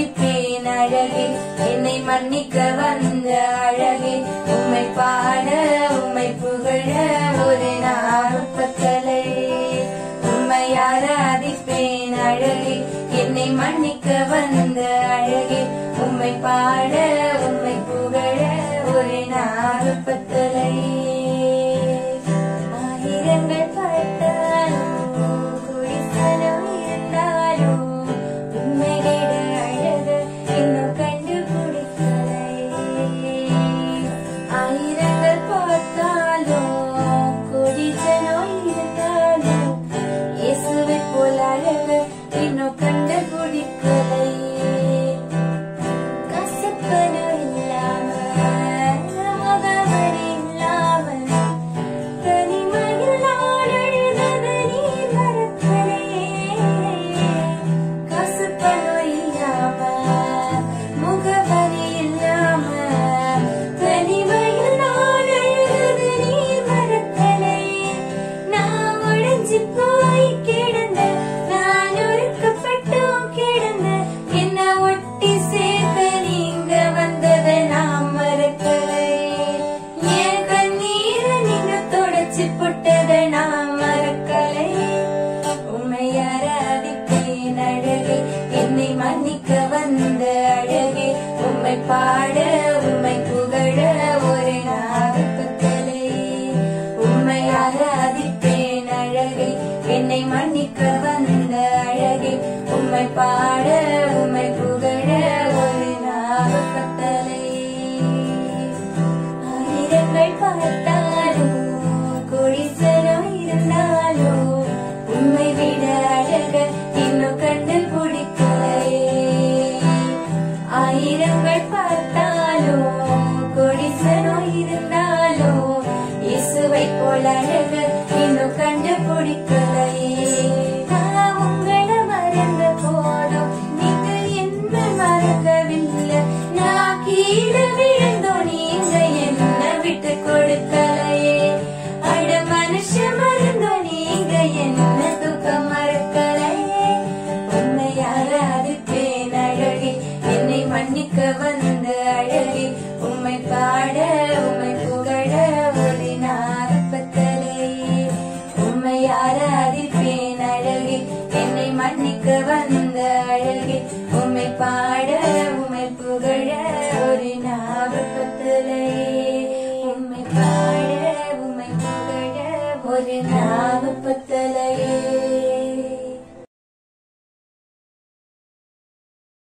ஆராதிப்பேன் அழகே என்னை மன்னிக்க வந்த அழகே உம்மை பாட உம்மை புகழ ஒரு நாற்பத்தலை உம்மை ஆராதிப்பேன் அழகே என்னை மன்னிக்க வந்த அழகே உம்மை பாட உம்மை புகழ ஒரு நாற்பத்தலை ஆயிரங்கள் பார்த்தாலும் குடிசனம் இருந்தாலும் உண்மை கேட அழகு இன்னும் கண்டுபிடிக்கலை ஆயிரங்கள் பார்த்தாலும் குடிசனம் இருந்தாலும் இயேசுவை போல அழகு இன்னும் கண்டுபிடிக்கலை கசப்பனு இல்லாம முகவரி இல்லாம தனிமையில் நான் அழுதது நீர் மறக்கலையே கசப்பனு இல்லாம முகவரி இல்லாம தனிமையில் நான் அழுதது நீர் மறக்கலையே நான் உடைஞ்சு போய் கிடந்த நான் ஒடுக்கப்பட்டும் கிடந்த என்ன ஒட்டி சேர்க்க நீங்க வந்ததை நான் மறக்கலை என் கண்ணீரை நீங்க தொடச்சு போட்டதை நான் மறக்கலை உண்மை ஆராதிப்பேன் அழகே என்னை மன்னிக்க வந்த அழகே உம்மை பாட உம்மை புகழ ஒரு நாகக்கலை உம்மை ஆராதிப்பேன் அழகே என்னை மன்னிக்க வந்த அழகே உம்மை பாட உம்மை புகழ ஒரு நாகக்கலை ஆயிரங்கள் பார்த்தாலும் குடிசனம் இருந்தாலும் உண்மை விட அழக இன்னும் கண்டு பிடிக்கலையே ஆயிரங்கள் பார்த்தாலும் குடிசனம் இருந்தாலும் இயேசுவை போல அழக இன்னும் கண்டு பிடிக்கலையே நான் உங்களை மறந்த போதும் நீங்க என்ன மறக்கவில்லை நான் கீழே விழுந்தோ நீங்க என்ன விட்டு கொடுக்கலையே அட மனுஷ மறந்தோ நீங்க என்ன துக்கம் மறக்கலையே உன்னை ஆராதிப்பேன் அழகே என்னை மன்னிக்க வந்த அழகே உம்மை பாட உம்மை புகழ ஒரு நாற்பத்தலையே உம்மை ஆராதிப்பேன் அழகே என்னை மன்னிக்க வந்த